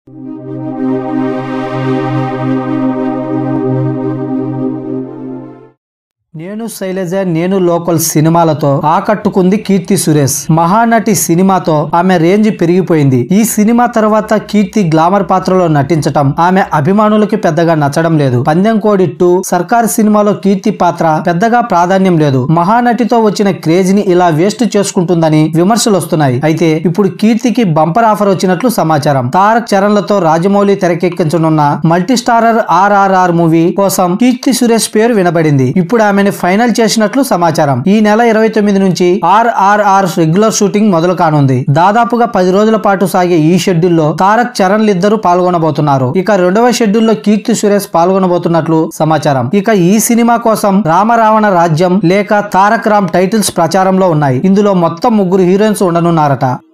నేను శైలజ నేను లోకల్ సినిమాలతో ఆకట్టుకుంది కీర్తి సురేష్ మహానటి సినిమాతో ఆమె రేంజ్ పెరిగిపోయింది ఈ సినిమా తర్వాత కీర్తి గ్లామర్ పాత్రలో నటించటం ఆమె అభిమానులకి పెద్దగా నచ్చడం లేదు పందెం కోడి టూ సర్కార్ సినిమాలో కీర్తి పాత్ర పెద్దగా ప్రాధాన్యం లేదు మహానటితో వచ్చిన క్రేజ్ ని ఇలా వేస్ట్ చేసుకుంటుందని విమర్శలు వస్తున్నాయి అయితే ఇప్పుడు కీర్తికి బంపర్ ఆఫర్ వచ్చినట్లు సమాచారం తారక్ చరణ్లతో రాజమౌళి తెరకెక్కించనున్న మల్టీ స్టారర్ ఆర్ఆర్ఆర్ మూవీ కోసం కీర్తి సురేష్ పేరు వినబడింది ఇప్పుడు ఆమెను ఫైనల్ చేసినట్లు సమాచారం ఈ నెల ఇరవై తొమ్మిది నుంచి ఆర్ఆర్ఆర్ రెగ్యులర్ షూటింగ్ మొదలు కానుంది దాదాపుగా పది రోజుల పాటు సాగే ఈ షెడ్యూల్లో తారక్ చరణ్ ఇద్దరు పాల్గొనబోతున్నారు ఇక రెండవ షెడ్యూల్లో కీర్తి సురేష్ పాల్గొనబోతున్నట్లు సమాచారం ఇక ఈ సినిమా కోసం రామరావణ రాజ్యం లేక తారక్ రామ్ టైటిల్స్ ప్రచారంలో ఉన్నాయి ఇందులో మొత్తం ముగ్గురు హీరోయిన్స్ ఉండనున్నారట